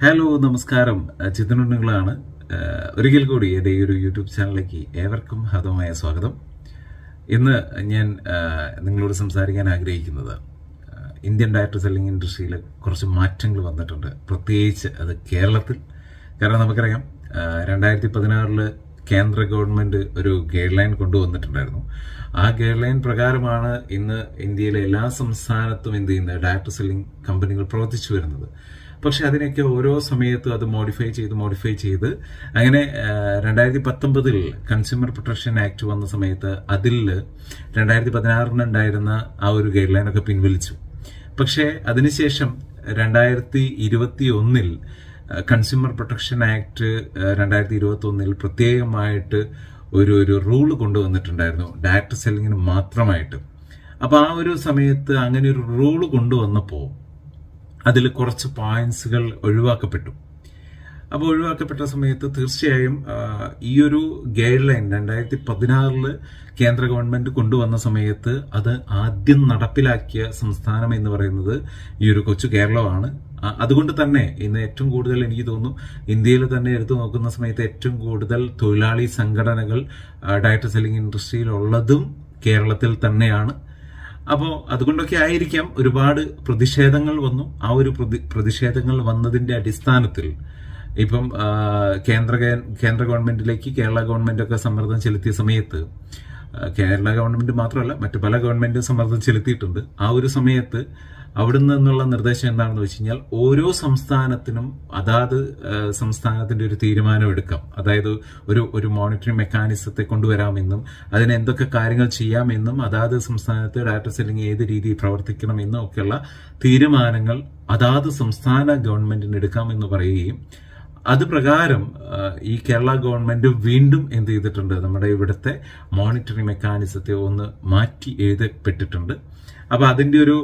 hello നമസ്കാരം ചിത്രനുണ്ണികളാണ് ഒരിക്കൽ കൂടി എൻ്റെ ഈ ഒരു യൂട്യൂബ് ചാനലിലേക്ക് ഏവർക്കും ഹതമായ സ്വാഗതം ഇന്ന് ഞാൻ ആ, നിങ്ങളോട് സംസാരിക്കാൻ ആഗ്രഹിക്കുന്നത് ആ, ഇന്ത്യൻ ഡയറക്ടർ സെല്ലിംഗ് ഇൻഡസ്ട്രിയിൽ കുറച്ച് മാറ്റങ്ങൾ വന്നിട്ടുണ്ട് പ്രത്യേകിച്ച് അത് കേരളത്തിൽ കാരണം നമുക്കറിയാം രണ്ടായിരത്തി പതിനാറില് കേന്ദ്ര ഗവൺമെന്റ് ഒരു ഗൈഡ് ലൈൻ കൊണ്ടുവന്നിട്ടുണ്ടായിരുന്നു ആ ഗൈഡ് ലൈൻ പ്രകാരമാണ് ഇന്ന് ഇന്ത്യയിലെ എല്ലാ സംസ്ഥാനത്തും എന്ത് ചെയ്യുന്നത് ഡയറക്ടർ സെല്ലിംഗ് കമ്പനികൾ പ്രവർത്തിച്ചു വരുന്നത് പക്ഷെ അതിനൊക്കെ ഓരോ സമയത്തും അത് മോഡിഫൈ ചെയ്ത് മോഡിഫൈ ചെയ്ത് അങ്ങനെ രണ്ടായിരത്തി പത്തൊമ്പതിൽ കൺസ്യൂമർ പ്രൊട്ടക്ഷൻ ആക്ട് വന്ന സമയത്ത് അതിൽ രണ്ടായിരത്തി പതിനാറിനുണ്ടായിരുന്ന ആ ഒരു ഗൈഡ് ലൈൻ ഒക്കെ പിൻവലിച്ചു പക്ഷേ അതിനുശേഷം രണ്ടായിരത്തി ഇരുപത്തി ഒന്നിൽ കൺസ്യൂമർ പ്രൊട്ടക്ഷൻ ആക്ട് രണ്ടായിരത്തി ഇരുപത്തി ഒന്നിൽ പ്രത്യേകമായിട്ട് ഒരു ഒരു റൂള് കൊണ്ടുവന്നിട്ടുണ്ടായിരുന്നു ഡയറക്ടർ സെല്ലിങ്ങിന് മാത്രമായിട്ട് അപ്പൊ ആ ഒരു സമയത്ത് അങ്ങനെ ഒരു റൂള് കൊണ്ടുവന്നപ്പോൾ അതിൽ കുറച്ച് പോയിന്റ്സുകൾ ഒഴിവാക്കപ്പെട്ടു അപ്പോൾ ഒഴിവാക്കപ്പെട്ട സമയത്ത് തീർച്ചയായും ആ, ഈ ഒരു ഗൈഡ് ലൈൻ രണ്ടായിരത്തി പതിനാറില് കേന്ദ്ര ഗവൺമെന്റ് കൊണ്ടുവന്ന സമയത്ത് അത് ആദ്യം നടപ്പിലാക്കിയ സംസ്ഥാനം എന്ന് പറയുന്നത് ഈ ഒരു കൊച്ചു കേരളമാണ് ആ, അതുകൊണ്ട് തന്നെ ഇന്ന് ഏറ്റവും കൂടുതൽ എനിക്ക് തോന്നുന്നു ഇന്ത്യയിൽ തന്നെ എടുത്തു നോക്കുന്ന സമയത്ത് ഏറ്റവും കൂടുതൽ തൊഴിലാളി സംഘടനകൾ ഡയറക്ടർ സെല്ലിംഗ് ഇൻഡസ്ട്രിയിൽ ഉള്ളതും കേരളത്തിൽ തന്നെയാണ് അപ്പോൾ അതുകൊണ്ടൊക്കെ ആയിരിക്കാം ഒരുപാട് പ്രതിഷേധങ്ങൾ വന്നു ആ ഒരു പ്രതി- പ്രതിഷേധങ്ങൾ വന്നതിന്റെ അടിസ്ഥാനത്തിൽ ഇപ്പം ആ, കേന്ദ്ര ഗവ- കേന്ദ്ര ഗവൺമെന്റിലേക്ക് കേരള ഗവൺമെന്റ് ഒക്കെ സമ്മർദ്ദം ചെലുത്തിയ സമയത്ത് ആ, കേരള ഗവൺമെന്റ് മാത്രമല്ല മറ്റു പല ഗവൺമെന്റും സമ്മർദ്ദം ചെലുത്തിയിട്ടുണ്ട് ആ ഒരു സമയത്ത് അവിടെ നിന്നുള്ള നിർദ്ദേശം എന്താണെന്ന് വെച്ച് കഴിഞ്ഞാൽ ഓരോ സംസ്ഥാനത്തിനും അതാത് ആ, സംസ്ഥാനത്തിന്റെ ഒരു തീരുമാനം എടുക്കാം അതായത് ഒരു ഒരു മോണിറ്ററിംഗ് മെക്കാനിസത്തെ കൊണ്ടുവരാമെന്നും അതിന് എന്തൊക്കെ കാര്യങ്ങൾ ചെയ്യാമെന്നും അതാത് സംസ്ഥാനത്ത് ഡാറ്റ സെല്ലിംഗ് ഏത് രീതിയിൽ പ്രവർത്തിക്കണമെന്നും ഒക്കെയുള്ള തീരുമാനങ്ങൾ അതാത് സംസ്ഥാന ഗവൺമെന്റിന് എടുക്കാമെന്ന് പറയുകയും അത് പ്രകാരം ആ, ഈ കേരള ഗവൺമെന്റ് വീണ്ടും എന്ത് ചെയ്തിട്ടുണ്ട് നമ്മുടെ ഇവിടുത്തെ മോണിറ്ററിംഗ് മെക്കാനിസത്തെ ഒന്ന് മാറ്റി എഴുതപ്പെട്ടിട്ടുണ്ട് അപ്പൊ അതിന്റെ ഒരു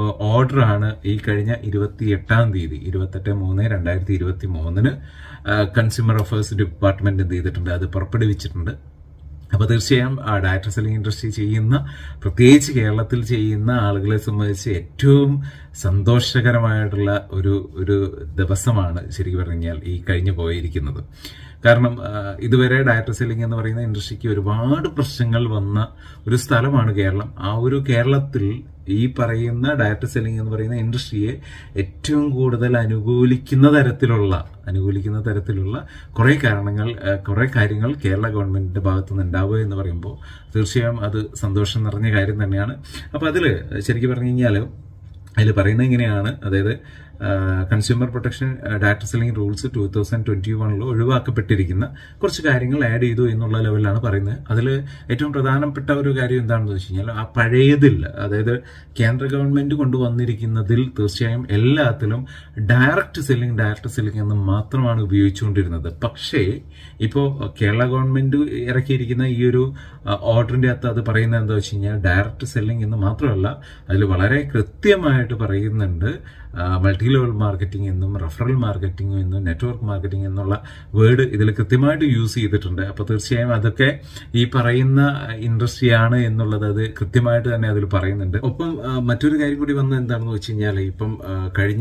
ഓർഡറാണ് ഈ കഴിഞ്ഞ ഇരുപത്തി എട്ടാം തീയതി ഇരുപത്തെട്ട് മൂന്ന് രണ്ടായിരത്തി ഇരുപത്തി മൂന്നിന് കൺസ്യൂമർ അഫയേഴ്സ് ഡിപ്പാർട്ട്മെന്റ് എന്ത് ചെയ്തിട്ടുണ്ട് അത് പുറപ്പെടുവിച്ചിട്ടുണ്ട് അപ്പൊ തീർച്ചയായും ആ ഡയറക്ടർ സെല്ലിംഗ് ഇൻഡസ്ട്രി ചെയ്യുന്ന പ്രത്യേകിച്ച് കേരളത്തിൽ ചെയ്യുന്ന ആളുകളെ സംബന്ധിച്ച് ഏറ്റവും സന്തോഷകരമായിട്ടുള്ള ഒരു ഒരു ദിവസമാണ് ശരിക്കും പറഞ്ഞാൽ ഈ കഴിഞ്ഞു പോയിരിക്കുന്നത് കാരണം ആ, ഇതുവരെ ഡയറക്ടർ സെല്ലിംഗ് എന്ന് പറയുന്ന ഇൻഡസ്ട്രിക്ക് ഒരുപാട് പ്രശ്നങ്ങൾ വന്ന ഒരു സ്ഥലമാണ് കേരളം ആ ഒരു കേരളത്തിൽ ഈ പറയുന്ന ഡയറക്ടർ സെല്ലിംഗ് എന്ന് പറയുന്ന ഇൻഡസ്ട്രിയെ ഏറ്റവും കൂടുതൽ അനുകൂലിക്കുന്ന തരത്തിലുള്ള അനുകൂലിക്കുന്ന തരത്തിലുള്ള കുറെ കാരണങ്ങൾ ഏഹ്, കുറെ കാര്യങ്ങൾ കേരള ഗവൺമെന്റിന്റെ ഭാഗത്തു നിന്ന് ഉണ്ടാവുക എന്ന് പറയുമ്പോൾ തീർച്ചയായും അത് സന്തോഷം നിറഞ്ഞ കാര്യം തന്നെയാണ് അപ്പൊ അതില് ശരിക്കും പറഞ്ഞു കഴിഞ്ഞാല് അതിൽ പറയുന്നത് ഇങ്ങനെയാണ് അതായത് consumer protection data selling rules two thousand twenty വണ്ണിൽ ഒഴിവാക്കപ്പെട്ടിരിക്കുന്ന കുറച്ച് കാര്യങ്ങൾ ആഡ് ചെയ്തു എന്നുള്ള ലെവലിലാണ് പറയുന്നത് അതിൽ ഏറ്റവും പ്രധാനപ്പെട്ട ഒരു കാര്യം എന്താണെന്ന് വെച്ച് കഴിഞ്ഞാൽ ആ പഴയതിൽ അതായത് കേന്ദ്ര ഗവൺമെന്റ് കൊണ്ടുവന്നിരിക്കുന്നതിൽ തീർച്ചയായും എല്ലാത്തിലും ഡയറക്റ്റ് സെല്ലിംഗ് ഡയറക്റ്റ് സെല്ലിംഗ് എന്ന് മാത്രമാണ് ഉപയോഗിച്ചുകൊണ്ടിരുന്നത് പക്ഷേ ഇപ്പോൾ കേരള ഗവൺമെന്റ് ഇറക്കിയിരിക്കുന്ന ഈ ഒരു ഓർഡറിന്റെ അകത്ത് അത് പറയുന്നത് എന്താ വെച്ച് കഴിഞ്ഞാൽ ഡയറക്റ്റ് സെല്ലിംഗ് എന്ന് മാത്രമല്ല അതിൽ വളരെ കൃത്യമായിട്ട് പറയുന്നുണ്ട് മൾട്ടി ലെവൽ മാർക്കറ്റിംഗ് എന്നും റഫറൽ മാർക്കറ്റിംഗ് എന്നും നെറ്റ്വർക്ക് മാർക്കറ്റിംഗ് എന്നുള്ള വേർഡ് ഇതിൽ കൃത്യമായിട്ട് യൂസ് ചെയ്തിട്ടുണ്ട് അപ്പൊ തീർച്ചയായും അതൊക്കെ ഈ പറയുന്ന ഇൻഡസ്ട്രിയാണ് എന്നുള്ളത് അത് കൃത്യമായിട്ട് തന്നെ അതിൽ പറയുന്നുണ്ട് ഒപ്പം ആ, മറ്റൊരു കാര്യം കൂടി വന്നത് എന്താണെന്ന് വെച്ച് കഴിഞ്ഞാൽ ഇപ്പം ആ, കഴിഞ്ഞ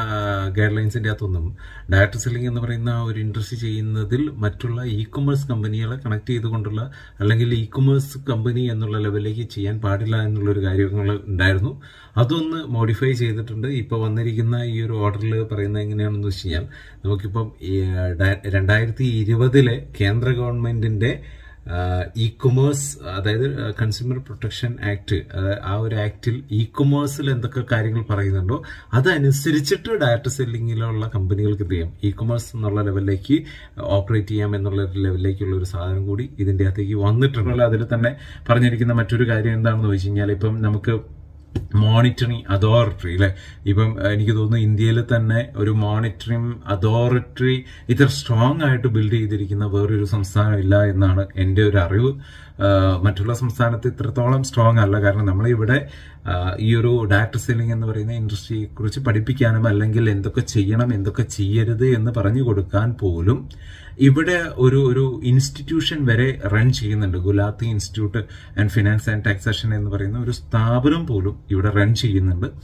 ഗൈഡ് ലൈൻസിന്റെ അകത്തൊന്നും ഡയറക്ടർ സെല്ലിംഗ് എന്ന് പറയുന്ന ആ ഒരു ഇൻഡസ്ട്രി ചെയ്യുന്നതിൽ മറ്റുള്ള ഇ കൊമേഴ്സ് കമ്പനികളെ കണക്ട് ചെയ്തുകൊണ്ടുള്ള അല്ലെങ്കിൽ ഇ കൊമേഴ്സ് കമ്പനി എന്നുള്ള ലെവലിലേക്ക് ചെയ്യാൻ പാടില്ല എന്നുള്ള ഒരു കാര്യങ്ങൾ ഉണ്ടായിരുന്നു അതൊന്ന് മോഡിഫൈ ചെയ്തിട്ടുണ്ട് ഇപ്പൊ വന്നിരിക്കുന്ന ഈ ഒരു ഓർഡറിൽ പറയുന്നത് എങ്ങനെയാണെന്ന് വെച്ച് കഴിഞ്ഞാൽ നമുക്കിപ്പം ഈ, ഡയ- രണ്ടായിരത്തി ഇരുപതിലെ കേന്ദ്ര ഗവൺമെന്റിന്റെ ഇ കൊമേഴ്സ് അതായത് കൺസ്യൂമർ പ്രൊട്ടക്ഷൻ ആക്ട് ആ ഒരു ആക്ടിൽ ഇ കൊമേഴ്സിൽ എന്തൊക്കെ കാര്യങ്ങൾ പറയുന്നുണ്ടോ അതനുസരിച്ചിട്ട് ഡയറക്ടർ സെല്ലിങ്ങിലുള്ള കമ്പനികൾക്ക് എന്ത് ചെയ്യാം ഇ കൊമേഴ്സ് എന്നുള്ള ലെവലിലേക്ക് ഓപ്പറേറ്റ് ചെയ്യാം എന്നുള്ള ഒരു ലെവലിലേക്കുള്ള ഒരു സാധനം കൂടി ഇതിന്റെ അകത്തേക്ക് വന്നിട്ടുണ്ട് അതിൽ തന്നെ പറഞ്ഞിരിക്കുന്ന മറ്റൊരു കാര്യം എന്താണെന്ന് വെച്ച് കഴിഞ്ഞാൽ ഇപ്പം നമുക്ക് മോണിറ്ററിംഗ് അതോറിറ്റി അല്ലെ ഇപ്പം ഏഹ്, എനിക്ക് തോന്നുന്നു ഇന്ത്യയിൽ തന്നെ ഒരു മോണിറ്ററിംഗ് അതോറിറ്റി ഇത്ര സ്ട്രോങ് ആയിട്ട് ബിൽഡ് ചെയ്തിരിക്കുന്ന വേറൊരു സംസ്ഥാനം ഇല്ല എന്നാണ് എൻ്റെ ഒരു അറിവ് ഏഹ്, മറ്റുള്ള സംസ്ഥാനത്ത് ഇത്രത്തോളം സ്ട്രോങ് അല്ല കാരണം നമ്മളിവിടെ ആഹ്, ഈ ഒരു ഡാറ്റ സെല്ലിംഗ് എന്ന് പറയുന്ന ഇൻഡസ്ട്രിയെ കുറിച്ച് പഠിപ്പിക്കാനും അല്ലെങ്കിൽ എന്തൊക്കെ ചെയ്യണം എന്തൊക്കെ ചെയ്യരുത് എന്ന് പറഞ്ഞു കൊടുക്കാൻ പോലും ഇവിടെ ഒരു ഒരു ഇൻസ്റ്റിറ്റ്യൂഷൻ വരെ റൺ ചെയ്യുന്നുണ്ട് Gulati institute and finance and taxation എന്ന് പറയുന്ന ഒരു സ്ഥാപനം പോലും ഇവിടെ റൺ ചെയ്യുന്നുണ്ട്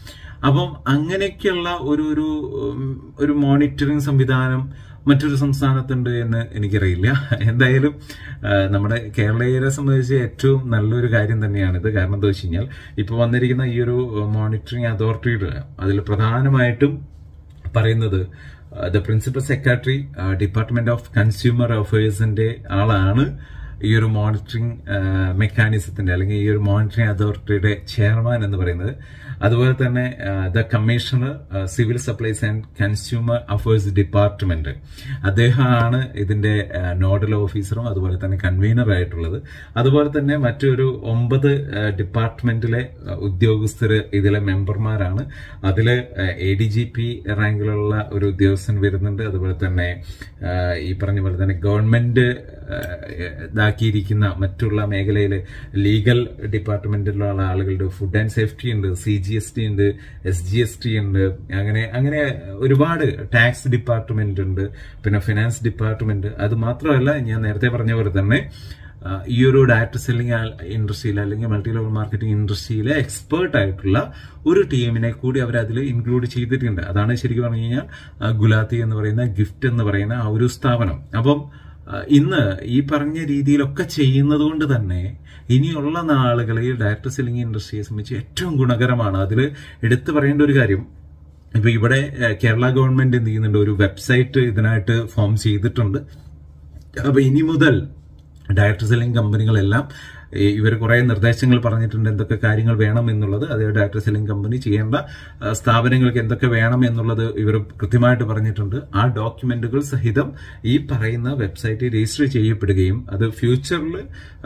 അപ്പം അങ്ങനെയൊക്കെയുള്ള ഒരു ഒരു ഉം, ഒരു മോണിറ്ററിംഗ് സംവിധാനം മറ്റൊരു സംസ്ഥാനത്തുണ്ട് എന്ന് എനിക്കറിയില്ല എന്തായാലും ആ, നമ്മുടെ കേരളീയരെ സംബന്ധിച്ച് ഏറ്റവും നല്ലൊരു കാര്യം തന്നെയാണിത് കാരണം എന്താ വെച്ച് കഴിഞ്ഞാൽ ഇപ്പോൾ വന്നിരിക്കുന്ന ഈ ഒരു മോണിറ്ററിംഗ് അതോറിറ്റിയുടെ അതിൽ പ്രധാനമായിട്ടും പറയുന്നത് the principal secretary department of consumer അഫയേഴ്സിന്റെ ആളാണ് ഈ ഒരു മോണിറ്ററിംഗ് മെക്കാനിസത്തിന്റെ അല്ലെങ്കിൽ ഈ ഒരു മോണിറ്ററിംഗ് അതോറിറ്റിയുടെ ചെയർമാൻ എന്ന് പറയുന്നത് അതുപോലെ തന്നെ the commissioner civil supplies and consumer affairs department അദ്ദേഹമാണ് ഇതിന്റെ നോഡൽ ഓഫീസറും അതുപോലെ തന്നെ കൺവീനർ ആയിട്ടുള്ളത് അതുപോലെ തന്നെ മറ്റൊരു ഒമ്പത് ഡിപ്പാർട്ട്മെന്റിലെ ഉദ്യോഗസ്ഥര് ഇതിലെ മെമ്പർമാരാണ് അതില് എ ഡി ജി പി റാങ്കിലുള്ള ഒരു ഉദ്യോഗസ്ഥൻ വരുന്നുണ്ട് അതുപോലെ തന്നെ ആ, ഈ പറഞ്ഞ പോലെ തന്നെ ഗവൺമെന്റ് ആ, ഇതാക്കിയിരിക്കുന്ന മറ്റുള്ള മേഖലയിൽ ലീഗൽ ഡിപ്പാർട്ട്മെന്റിലുള്ള ആളുകളുടെ ഫുഡ് ആൻഡ് സേഫ്റ്റി ഉണ്ട് സി ജി എസ് ടി ഉണ്ട് എസ് ജി എസ് ടി ഉണ്ട് അങ്ങനെ അങ്ങനെ ഒരുപാട് ടാക്സ് ഡിപ്പാർട്ട്മെന്റ് ഉണ്ട് പിന്നെ ഫിനാൻസ് ഡിപ്പാർട്ട്മെന്റ് അത് മാത്രമല്ല ഞാൻ നേരത്തെ പറഞ്ഞ പോലെ തന്നെ ആ, ഈ ഒരു ഡയറക്ട് സെല്ലിംഗ് ഇൻഡസ്ട്രിയിൽ അല്ലെങ്കിൽ മൾട്ടി ലെവൽ മാർക്കറ്റിംഗ് ഇൻഡസ്ട്രിയിലെ എക്സ്പേർട്ട് ആയിട്ടുള്ള ഒരു ടീമിനെ കൂടി അവർ അതിൽ ഇൻക്ലൂഡ് ചെയ്തിട്ടുണ്ട് അതാണ് ശരിക്കും പറഞ്ഞു കഴിഞ്ഞാൽ ആ, ഗുലാത്തി എന്ന് പറയുന്ന ഗിഫ്റ്റ് എന്ന് പറയുന്ന ആ ഒരു സ്ഥാപനം അപ്പം ആ, ഇന്ന് ഈ പറഞ്ഞ രീതിയിലൊക്കെ ചെയ്യുന്നത് കൊണ്ട് തന്നെ ഇനിയുള്ള നാളുകളിൽ ഡയറക്ട് സെല്ലിംഗ് ഇൻഡസ്ട്രിയെ സംബന്ധിച്ച് ഏറ്റവും ഗുണകരമാണ് അതിൽ എടുത്തു പറയേണ്ട ഒരു കാര്യം ഇപ്പൊ ഇവിടെ ഏഹ്, കേരള ഗവൺമെന്റ് എന്ത് ചെയ്യുന്നുണ്ട് ഒരു വെബ്സൈറ്റ് ഇതിനായിട്ട് ഫോം ചെയ്തിട്ടുണ്ട് അപ്പൊ ഇനി മുതൽ ഡയറക്ടർ സെല്ലിംഗ് കമ്പനികളെല്ലാം ഇവർ കുറെ നിർദ്ദേശങ്ങൾ പറഞ്ഞിട്ടുണ്ട് എന്തൊക്കെ കാര്യങ്ങൾ വേണം എന്നുള്ളത് അതേ ഡയറക്ടർ സെല്ലിംഗ് കമ്പനി ചെയ്യേണ്ട ആ, സ്ഥാപനങ്ങൾക്ക് എന്തൊക്കെ വേണം എന്നുള്ളത് ഇവർ കൃത്യമായിട്ട് പറഞ്ഞിട്ടുണ്ട് ആ ഡോക്യുമെന്റുകൾ സഹിതം ഈ പറയുന്ന വെബ്സൈറ്റ് രജിസ്റ്റർ ചെയ്യപ്പെടുകയും അത് ഫ്യൂച്ചറിൽ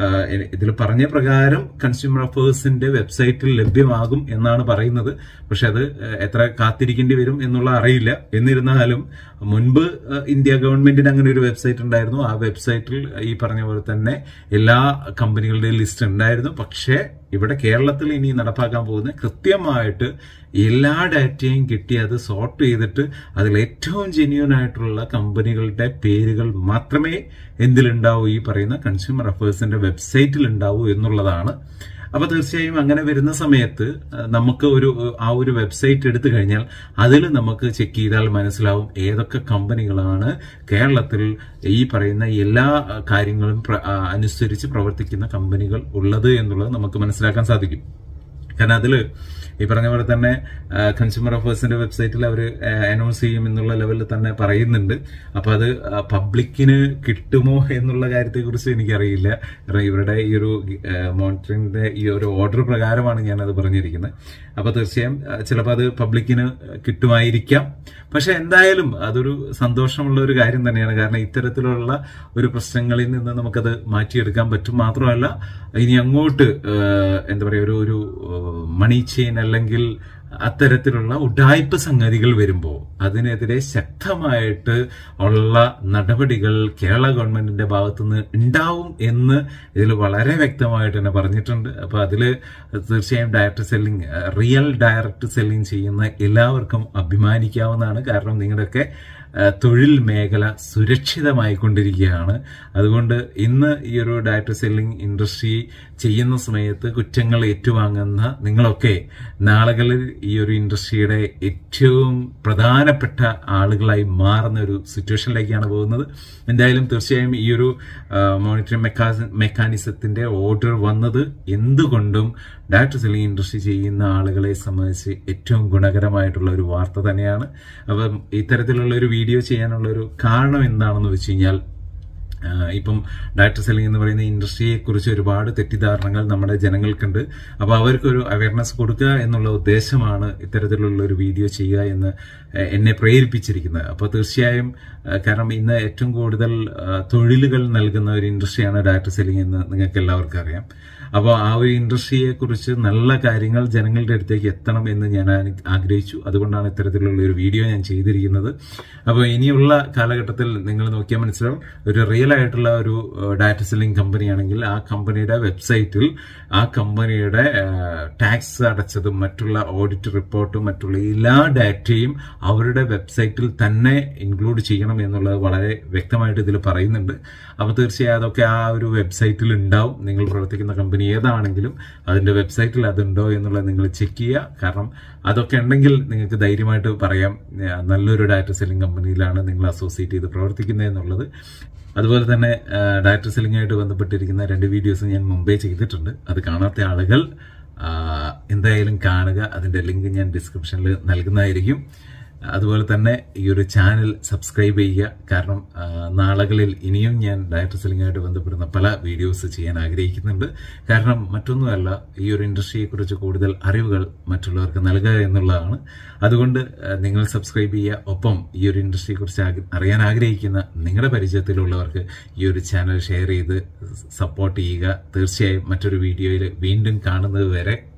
ഇതിൽ പറഞ്ഞ പ്രകാരം കൺസ്യൂമർ അഫേഴ്സിന്റെ വെബ്സൈറ്റിൽ ലഭ്യമാകും എന്നാണ് പറയുന്നത് പക്ഷെ അത് ആ, എത്ര കാത്തിരിക്കേണ്ടി വരും എന്നുള്ള അറിയില്ല എന്നിരുന്നാലും മുൻപ് ആ, ഇന്ത്യ ഗവൺമെന്റിന് അങ്ങനെ ഒരു വെബ്സൈറ്റ് ഉണ്ടായിരുന്നു ആ വെബ്സൈറ്റിൽ ഈ പറഞ്ഞ പോലെ തന്നെ എല്ലാ കമ്പനികളുടെയും ലിസ്റ്റ് ഉണ്ടായിരുന്നു പക്ഷേ ഇവിടെ കേരളത്തിൽ ഇനി നടപ്പാക്കാൻ പോകുന്ന കൃത്യമായിട്ട് എല്ലാ ഡാറ്റയും കിട്ടി അത് സോർട്ട് ചെയ്തിട്ട് അതിൽ ഏറ്റവും ജെന്യൂൻ ആയിട്ടുള്ള കമ്പനികളുടെ പേരുകൾ മാത്രമേ എന്തിലുണ്ടാവൂ ഈ പറയുന്ന കൺസ്യൂമർ അഫയേഴ്സിന്റെ വെബ്സൈറ്റിൽ ഉണ്ടാവൂ എന്നുള്ളതാണ് അപ്പൊ തീർച്ചയായും അങ്ങനെ വരുന്ന സമയത്ത് അഹ് നമുക്ക് ഒരു ആ ഒരു വെബ്സൈറ്റ് എടുത്തു കഴിഞ്ഞാൽ അതിൽ നമുക്ക് ചെക്ക് ചെയ്താൽ മനസ്സിലാവും ഏതൊക്കെ കമ്പനികളാണ് കേരളത്തിൽ ഈ പറയുന്ന എല്ലാ അഹ് കാര്യങ്ങളും പ്ര- ആ, അനുസരിച്ച് പ്രവർത്തിക്കുന്ന കമ്പനികൾ ഉള്ളത് എന്നുള്ളത് നമുക്ക് മനസ്സിലാക്കാൻ സാധിക്കും കാരണം അതില് ഈ പറഞ്ഞ പോലെ തന്നെ കൺസ്യൂമർ അഫേഴ്സിന്റെ വെബ്സൈറ്റിൽ അവർ അനൗൺസ് ചെയ്യും എന്നുള്ള ലെവലിൽ തന്നെ പറയുന്നുണ്ട് അപ്പൊ അത് പബ്ലിക്കിന് കിട്ടുമോ എന്നുള്ള കാര്യത്തെ കുറിച്ച് എനിക്കറിയില്ല കാരണം ഇവരുടെ ഈ ഒരു മോണിറ്ററിംഗിന്റെ ഈ ഒരു ഓർഡർ പ്രകാരമാണ് ഞാൻ അത് പറഞ്ഞിരിക്കുന്നത് അപ്പൊ തീർച്ചയായും ചിലപ്പോൾ അത് പബ്ലിക്കിന് കിട്ടുമായിരിക്കാം പക്ഷെ എന്തായാലും അതൊരു സന്തോഷമുള്ള ഒരു കാര്യം തന്നെയാണ് കാരണം ഇത്തരത്തിലുള്ള ഒരു പ്രശ്നങ്ങളിൽ നിന്ന് നമുക്കത് മാറ്റിയെടുക്കാൻ പറ്റും മാത്രമല്ല ഇനി അങ്ങോട്ട് ഏഹ്, എന്താ പറയുക ഒരു ഒരു മണി ചെയിൻ അല്ലെങ്കിൽ അത്തരത്തിലുള്ള ഉഡായ്പ സംഗതികൾ വരുമ്പോൾ അതിനെതിരെ ശക്തമായിട്ട് ഉള്ള നടപടികൾ കേരള ഗവൺമെന്റിന്റെ ഭാഗത്തുനിന്ന് ഉണ്ടാവും എന്ന് ഇതിൽ വളരെ വ്യക്തമായിട്ട് തന്നെ പറഞ്ഞിട്ടുണ്ട് അപ്പൊ അതില് തീർച്ചയായും direct selling real direct selling ചെയ്യുന്ന എല്ലാവർക്കും അഭിമാനിക്കാവുന്നതാണ് കാരണം നിങ്ങളുടെയൊക്കെ ഏഹ്, തൊഴിൽ മേഖല സുരക്ഷിതമായി കൊണ്ടിരിക്കുകയാണ് അതുകൊണ്ട് ഇന്ന് ഈ ഒരു ഡയറക്ട് സെല്ലിംഗ് ഇൻഡസ്ട്രി ചെയ്യുന്ന സമയത്ത് കുറ്റങ്ങൾ ഏറ്റുവാങ്ങുന്ന നിങ്ങളൊക്കെ നാളുകളിൽ ഈ ഒരു ഇൻഡസ്ട്രിയുടെ ഏറ്റവും പ്രധാനപ്പെട്ട ആളുകളായി മാറുന്ന ഒരു സിറ്റുവേഷനിലേക്കാണ് പോകുന്നത് എന്തായാലും തീർച്ചയായും ഈ ഒരു മോണിറ്ററിംഗ് മെക്കാനിസത്തിന്റെ ഓർഡർ വന്നത് എന്തുകൊണ്ടും ഡയറക്ട് സെല്ലിംഗ് ഇൻഡസ്ട്രി ചെയ്യുന്ന ആളുകളെ സംബന്ധിച്ച് ഏറ്റവും ഗുണകരമായിട്ടുള്ള ഒരു വാർത്ത തന്നെയാണ് അപ്പം ഇത്തരത്തിലുള്ള ഒരു വീഡിയോ ചെയ്യാനുള്ള ഒരു കാരണം എന്താണെന്ന് വെച്ച് കഴിഞ്ഞാൽ ആഹ് ഇപ്പം ഡയറക്ടർ സെല്ലിംഗ് എന്ന് പറയുന്ന ഇൻഡസ്ട്രിയെ കുറിച്ച് ഒരുപാട് തെറ്റിദ്ധാരണകൾ നമ്മുടെ ജനങ്ങൾക്കുണ്ട് അപ്പൊ അവർക്കൊരു അവയർനെസ് കൊടുക്കുക എന്നുള്ള ഉദ്ദേശമാണ് ഇത്തരത്തിലുള്ള ഒരു വീഡിയോ ചെയ്യുക എന്ന് ആഹ് എന്നെ പ്രേരിപ്പിച്ചിരിക്കുന്നത് അപ്പോൾ തീർച്ചയായും ആഹ് കാരണം ഇന്ന് ഏറ്റവും കൂടുതൽ ആഹ് തൊഴിലുകൾ നൽകുന്ന ഒരു ഇൻഡസ്ട്രിയാണ് ഡയറക്ടർ സെല്ലിംഗ് എന്ന് നിങ്ങൾക്ക് എല്ലാവർക്കും അറിയാം അപ്പോൾ ആ ഒരു ഇൻഡസ്ട്രിയെ കുറിച്ച് നല്ല കാര്യങ്ങൾ ജനങ്ങളുടെ അടുത്തേക്ക് എത്തണം എന്ന് ഞാൻ ആ- ആഗ്രഹിച്ചു അതുകൊണ്ടാണ് ഇത്തരത്തിലുള്ള ഒരു വീഡിയോ ഞാൻ ചെയ്തിരിക്കുന്നത് അപ്പോൾ ഇനിയുള്ള കാലഘട്ടത്തിൽ നിങ്ങൾ നോക്കിയാൽ മനസ്സിലാവും ഒരു റിയൽ റിയൽ ആയിട്ടുള്ള ഒരു ഡാറ്റ സെല്ലിംഗ് കമ്പനിയാണെങ്കിൽ ആ കമ്പനിയുടെ വെബ്സൈറ്റിൽ ആ കമ്പനിയുടെ ടാക്സ് അടച്ചതും മറ്റുള്ള ഓഡിറ്റ് റിപ്പോർട്ടും മറ്റുള്ള എല്ലാ ഡാറ്റയും അവരുടെ വെബ്സൈറ്റിൽ തന്നെ ഇൻക്ലൂഡ് ചെയ്യണം എന്നുള്ളത് വളരെ വ്യക്തമായിട്ട് ഇതിൽ പറയുന്നുണ്ട് അപ്പോൾ തീർച്ചയായും അതൊക്കെ ആ ഒരു വെബ്സൈറ്റിൽ ഉണ്ടാവും നിങ്ങൾ പ്രവർത്തിക്കുന്ന കമ്പനി ഏതാണെങ്കിലും അതിന്റെ വെബ്സൈറ്റിൽ അതുണ്ടോ എന്നുള്ളത് നിങ്ങൾ ചെക്ക് ചെയ്യുക കാരണം അതൊക്കെ ഉണ്ടെങ്കിൽ നിങ്ങൾക്ക് ധൈര്യമായിട്ട് പറയാം ഏഹ് നല്ലൊരു ഡാറ്റ സെല്ലിംഗ് കമ്പനിയിലാണ് നിങ്ങൾ അസോസിയേറ്റ് ചെയ്ത് പ്രവർത്തിക്കുന്നത് എന്നുള്ളത് അതുപോലെ തന്നെ ഡാറ്റ സെല്ലിംഗായിട്ട് ബന്ധപ്പെട്ടിരിക്കുന്ന രണ്ട് വീഡിയോസ് ഞാൻ മുമ്പേ ചെയ്തിട്ടുണ്ട് അത് കാണാത്ത ആളുകൾ ആ, എന്തായാലും കാണുക അതിന്റെ ലിങ്ക് ഞാൻ ഡിസ്ക്രിപ്ഷനിൽ നൽകുന്നതായിരിക്കും അതുപോലെ തന്നെ ഈ ഒരു ചാനൽ സബ്സ്ക്രൈബ് ചെയ്യുക കാരണം ആ, നാളുകളിൽ ഇനിയും ഞാൻ ഡയറക്ടർ സെല്ലിംഗായിട്ട് ബന്ധപ്പെടുന്ന പല വീഡിയോസ് ചെയ്യാൻ ആഗ്രഹിക്കുന്നുണ്ട് കാരണം മറ്റൊന്നുമല്ല ഈ ഒരു ഇൻഡസ്ട്രിയെക്കുറിച്ച് കൂടുതൽ അറിവുകൾ മറ്റുള്ളവർക്ക് നൽകുക എന്നുള്ളതാണ് അതുകൊണ്ട് ആ, നിങ്ങൾ സബ്സ്ക്രൈബ് ചെയ്യുക ഒപ്പം ഈ ഒരു ഇൻഡസ്ട്രിയെക്കുറിച്ച് ആഗ്ര- അറിയാൻ ആഗ്രഹിക്കുന്ന നിങ്ങളുടെ പരിചയത്തിലുള്ളവർക്ക് ഈ ഒരു ചാനൽ ഷെയർ ചെയ്ത് സപ്പോർട്ട് ചെയ്യുക തീർച്ചയായും മറ്റൊരു വീഡിയോയിൽ വീണ്ടും കാണുന്നത് വരെ